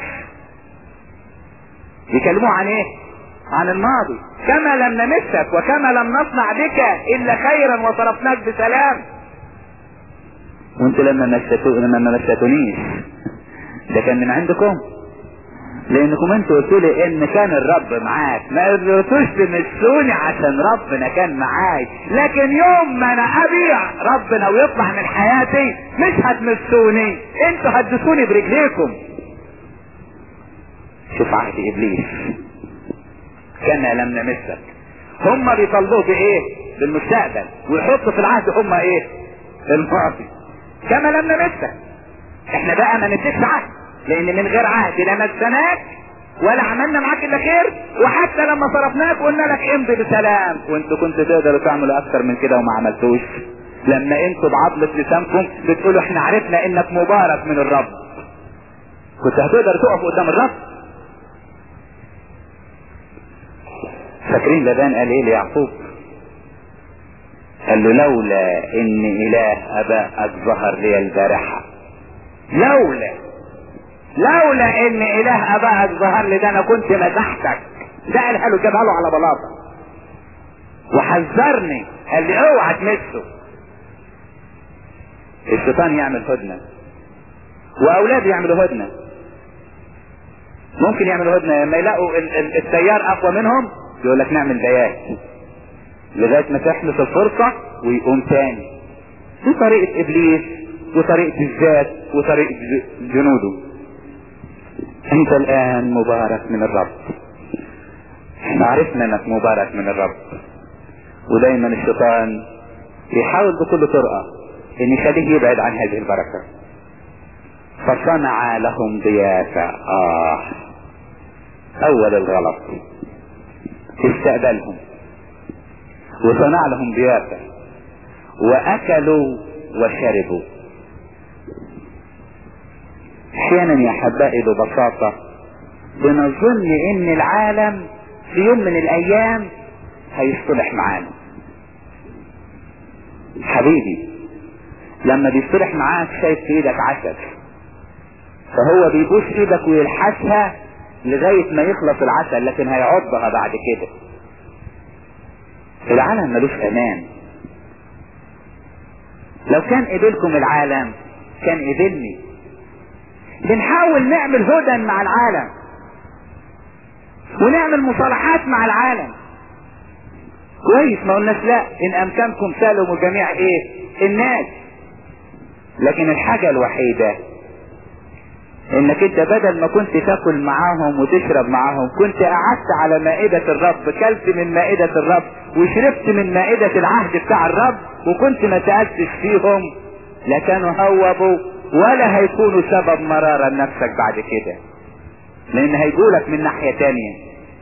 يكلموا عن ايه عن الماضي كما لم نمسك وكما لم نصنع بك الا خيرا وصرفناك بسلام وانتوا لما مسيتوا لما ما مسيتونيش ده كان من عندكم لانكم انتوا قلتوا لي ان كان الرب معاك ما قدرتوش تمسوني عشان ربنا كان معاي لكن يوم ما انا ابيع ربنا ويطلع من حياتي مش هتمسوني انتوا هتدسوني برجليكم شوف عهد ابليس كما لم نمسك هم بيطلبوه بايه بالمستقبل ويحطوا في العهد هم ايه الماضي كما لم نمسك احنا بقى ما نديكش عهد لان من غير عهد لا مسناك ولا عملنا معاك الا خير وحتى لما صرفناك قلنا لك امضي بسلام وانتوا كنتوا تقدروا تعملوا اكتر من كده وما عملتوش لما انتوا بعضلة لسانكم بتقولوا احنا عرفنا انك مبارك من الرب كنت هتقدر تقف قدام الرب فاكرين لبان قال ايه ليعقوب قال له لولا ان اله ابائك ظهر لي البارحة لولا لولا ان اله ابائك ظهر لي ده انا كنت مسحتك ده قالها له جابها له على بلاطه وحذرني قال لي اوعى تمسه الشيطان يعمل هدنه واولاده يعملوا هدنه ممكن يعملوا هدنه لما يلاقوا ال- ال- التيار اقوى منهم يقول لك نعمل بيات لغايه ما تحدث الفرصه ويقوم تاني دي طريقه ابليس وطريقه الذات وطريقه ج- جنوده انت الان مبارك من الرب احنا عرفنا انك مبارك من الرب ودايما الشيطان يحاول بكل طرقة ان يخليه يبعد عن هذه البركة فصنع لهم ضيافة اه اول الغلط استقبلهم وصنع لهم ضيافة واكلوا وشربوا احيانا يا احبائي ببساطة بنظن ان العالم في يوم من الايام هيصطلح معانا حبيبي لما بيصطلح معاك شايف في ايدك عسل فهو بيبوس ايدك ويلحسها لغاية ما يخلص العسل لكن هيعضها بعد كده العالم ملوش امان لو كان قبلكم العالم كان قبلني بنحاول نعمل هدى مع العالم ونعمل مصالحات مع العالم كويس ما قلناش لا ان امكانكم سالموا جميع ايه الناس لكن الحاجة الوحيدة انك انت بدل ما كنت تاكل معاهم وتشرب معاهم كنت قعدت على مائدة الرب كلت من مائدة الرب وشربت من مائدة العهد بتاع الرب وكنت ما سألتش فيهم لا كانوا هوبوا ولا هيكونوا سبب مرارة لنفسك بعد كده لان هيقولك من ناحية تانية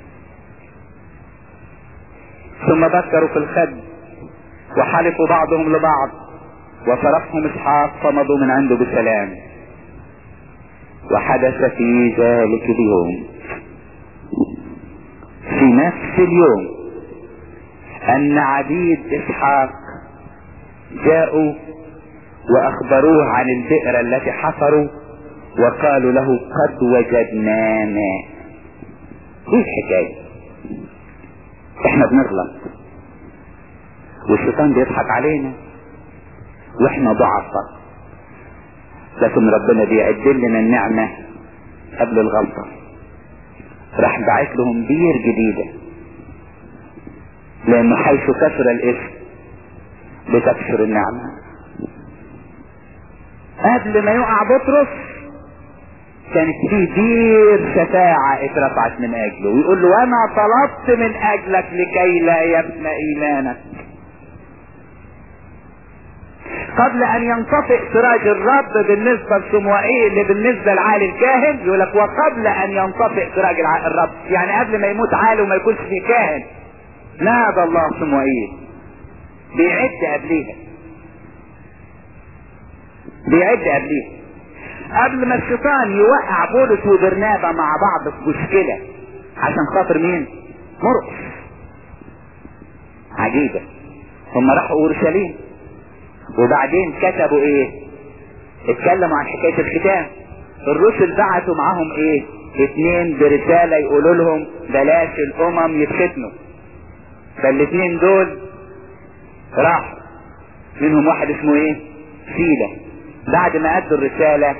ثم ذكروا في الخد وحلفوا بعضهم لبعض وصرفهم اسحاق فمضوا من عنده بسلام وحدث في ذلك اليوم في نفس اليوم ان عبيد اسحاق جاءوا واخبروه عن البئر التي حفروا وقالوا له قد وجدنا ماء ايه الحكايه احنا بنغلط والشيطان بيضحك علينا واحنا ضعفاء لكن ربنا بيعد لنا النعمة قبل الغلطة راح باعت لهم بير جديدة لانه حيث كثر الاسم بتكثر النعمة قبل ما يقع بطرس كانت في بير شفاعة اترفعت من اجله ويقول له انا طلبت من اجلك لكي لا يفنى ايمانك قبل ان ينطفئ سراج الرب بالنسبة لصموئيل بالنسبة لعالي الكاهن يقول لك وقبل ان ينطفئ سراج الرب يعني قبل ما يموت عالي وما يكونش في كاهن نادى الله صموئيل بيعد قبليها بيعد قبليها قبل ما الشيطان يوقع بولس وبرنابا مع بعض في مشكلة عشان خاطر مين مرقس عجيبة هم راحوا اورشليم وبعدين كتبوا ايه اتكلموا عن حكاية الختام الرسل بعتوا معاهم ايه اتنين برسالة يقولوا لهم بلاش الامم يتختموا فالاتنين دول راحوا منهم واحد اسمه ايه سيلة بعد ما ادوا الرسالة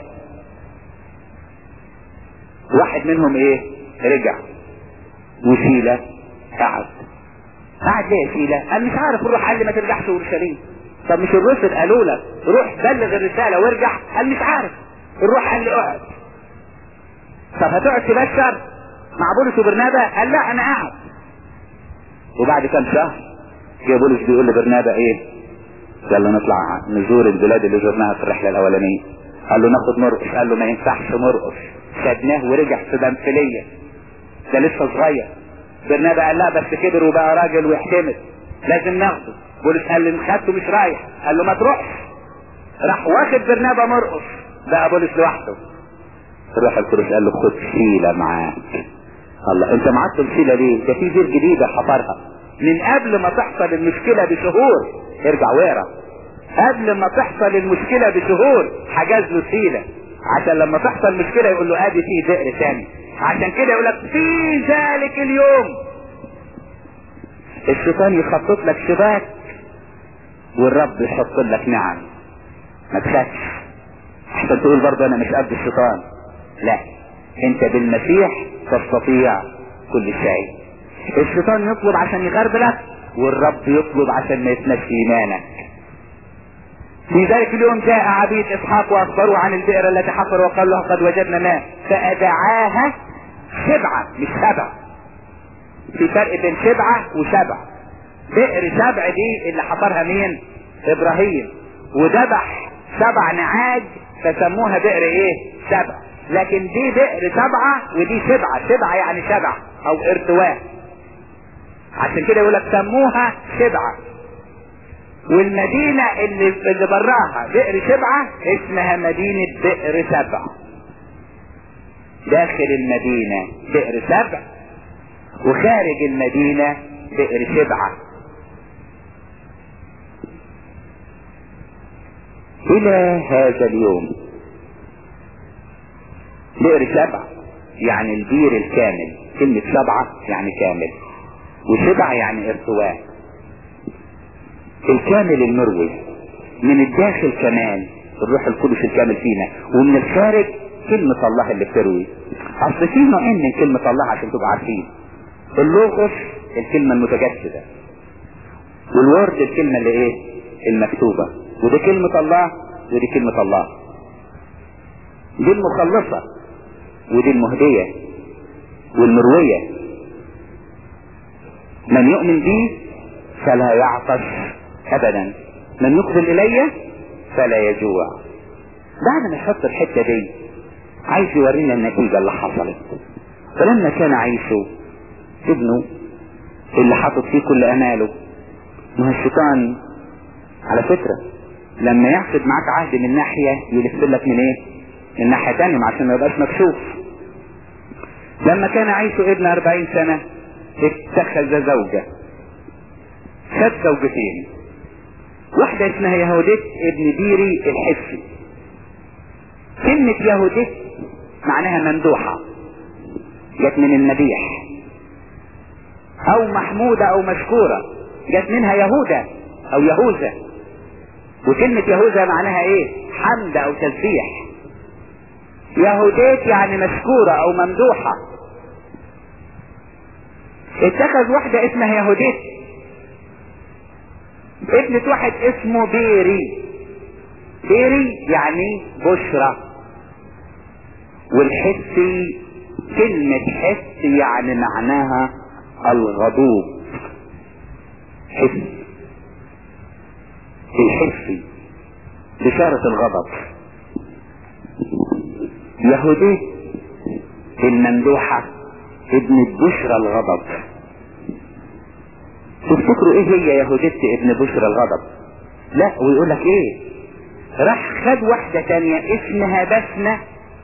واحد منهم ايه رجع وسيلة قعد قعد ليه يا سيلة قال مش عارف الروح قال لي ما ترجعش اورشليم طب مش الرسل قالوا لك روح بلغ الرسالة وارجع قال مش عارف الروح قال لي اقعد طب هتقعد تبشر مع بولس وبرنابا قال لا انا قاعد وبعد كام شهر جه بولس بيقول لبرنابا ايه يلا نطلع نزور البلاد اللي زرناها في الرحلة الاولانية قال له ناخد مرقص قال له ما ينفعش مرقص خدناه ورجع في بنفلية ده لسه صغير برنابا قال لا بس كبر وبقى راجل ويحتمل لازم ناخده بولس قال لي خدته مش رايح قال له ما تروحش راح واخد برنابا مرقص بقى بولس لوحده الروح القدس قال له خد شيلة معاك الله انت معاك الشيلة ليه ده في بير جديدة حفرها من قبل ما تحصل المشكلة بشهور ارجع ورا قبل ما تحصل المشكلة بشهور حجز له سيلة عشان لما تحصل مشكلة يقول له ادي في بئر تاني عشان كده يقول لك في ذلك اليوم الشيطان يخطط لك شباك والرب يحط لك نعم ما تخافش عشان تقول برضه انا مش قد الشيطان لا انت بالمسيح تستطيع كل شيء الشيطان يطلب عشان يغربلك والرب يطلب عشان ما يفنش ايمانك في ذلك اليوم جاء عبيد اسحاق واخبروا عن البئر التي حفر وقال له قد وجدنا ماء فادعاها شبعة مش سبع في فرق بين شبعة وشبع بئر سبع دي اللي حفرها مين ابراهيم وذبح سبع نعاج فسموها بئر ايه سبع لكن دي بئر سبعة ودي شبعة شبعة يعني شبع او ارتواء عشان كده يقول لك سموها شبعة والمدينة اللي اللي براها بئر شبعة اسمها مدينة بئر سبع داخل المدينة بئر سبع وخارج المدينة بئر شبعة إلى هذا اليوم بئر سبع يعني البير الكامل كلمة سبعة يعني كامل وشبع يعني ارتواء الكامل المروي من الداخل كمان الروح القدس الكامل فينا ومن الخارج كلمة الله اللي بتروي اصل في نوعين من كلمة الله عشان تبقوا عارفين اللغز الكلمة المتجسدة والورد الكلمة اللي ايه المكتوبة ودي كلمة الله ودي كلمة الله دي المخلصة ودي المهدية والمروية من يؤمن بي فلا يعطش ابدا من يقبل الي فلا يجوع بعد ما يحط الحتة دي عايز يورينا النتيجة اللي حصلت فلما كان عيسو ابنه اللي حاطط فيه كل اماله ما هو الشيطان على فكرة لما يحسب معاك عهد من ناحية يلف لك من ايه من ناحية تانية عشان ما يبقاش مكشوف لما كان عيسو ابن اربعين سنة اتخذ زوجة خد زوجتين واحدة اسمها يهوديت ابن بيري الحسي كلمة يهوديت معناها ممدوحة جت من المديح او محمودة او مشكورة جت منها يهودا او يهوذا وكلمة يهوذا معناها ايه حمد او تسبيح يهوديت يعني مشكورة او ممدوحة اتخذ واحدة اسمها يهوديت ابنة واحد اسمه بيري بيري يعني بشرى والحسي كلمة حس يعني معناها الغضوب حس الحسي بشارة الغضب يهوديت الممدوحة ابن بشرى الغضب تفتكروا ايه هي يهوديت ابن بشرى الغضب لا ويقول لك ايه راح خد واحدة تانية اسمها بسمة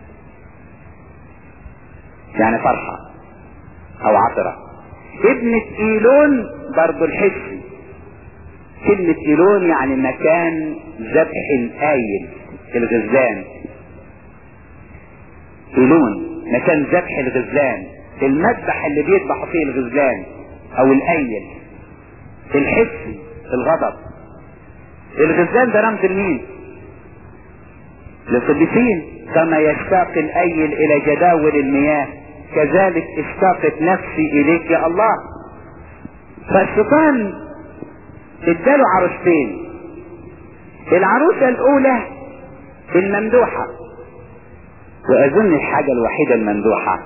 يعني فرحة او عطرة ابنة ايلون برضو الحسي كلمة ايلون يعني مكان ذبح الايل الغزلان ايلون مكان ذبح الغزلان المذبح اللي بيذبحوا فيه الغزلان او الايل الحسي الغضب الغزلان ده رمز لمين للقديسين كما يشتاق الايل الى جداول المياه كذلك اشتاقت نفسي اليك يا الله فالشيطان اداله عروستين العروسة الاولى الممدوحة واظن الحاجة الوحيدة الممدوحة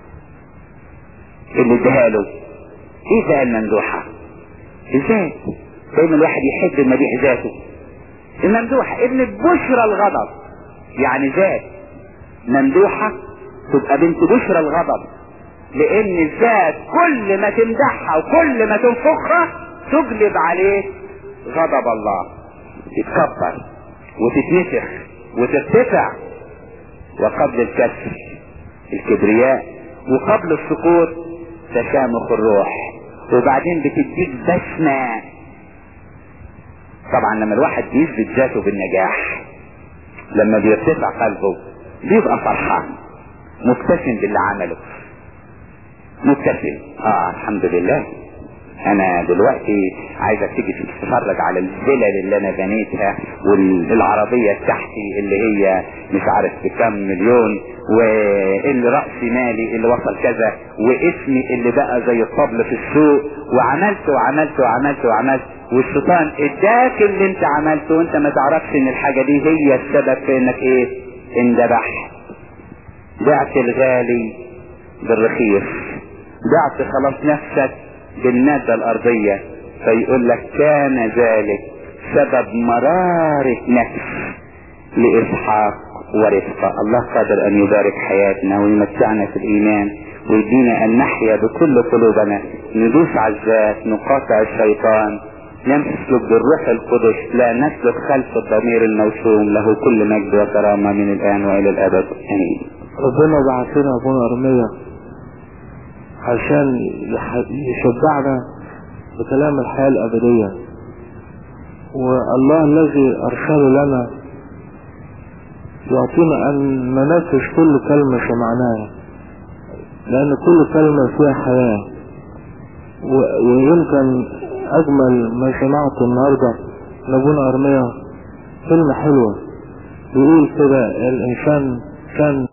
اللي اداها له ايه بقى الممدوحة الذات دايما الواحد يحب المديح ذاته الممدوحة ابن بشرى الغضب يعني ذات ممدوحة تبقى بنت بشرى الغضب لان الذات كل ما تمدحها وكل ما تنفخها تجلب عليه غضب الله تتكبر وتتنفخ وترتفع وقبل الكسر الكبرياء وقبل السقوط تشامخ الروح وبعدين بتديك بسمة طبعا لما الواحد بيثبت ذاته بالنجاح لما بيرتفع قلبه بيبقى فرحان مبتسم باللي عمله مبتسم اه الحمد لله انا دلوقتي عايزك تيجي تتفرج على الفلل اللي انا بنيتها والعربية بتاعتي اللي هي مش عارف بكام مليون واللي رأس مالي اللي وصل كذا واسمي اللي بقى زي الطبل في السوق وعملت وعملت وعملت وعملت والشيطان اداك اللي انت عملته وانت ما تعرفش ان الحاجة دي هي السبب في انك ايه اندبحت بعت الغالي بالرخيص بعت خلاص نفسك بالمادة الارضية فيقول لك كان ذلك سبب مرارة نفس لاسحاق ورفقة الله قادر ان يبارك حياتنا ويمتعنا في الايمان ويدينا ان نحيا بكل قلوبنا ندوس على الذات نقاطع الشيطان نسلك بالروح القدس لا نسلك خلف الضمير الموسوم له كل مجد وكرامة من الآن وإلى الأبد آمين ربنا بعث لنا ابونا ارميا عشان يح- يشجعنا بكلام الحياة الأبدية والله الذي أرسله لنا يعطينا أن ننفذ كل كلمة سمعناها لأن كل كلمة فيها حياة و- ويمكن أجمل ما سمعته النهاردة لابونا أرميا كلمة حلوة يقول كده الإنسان كان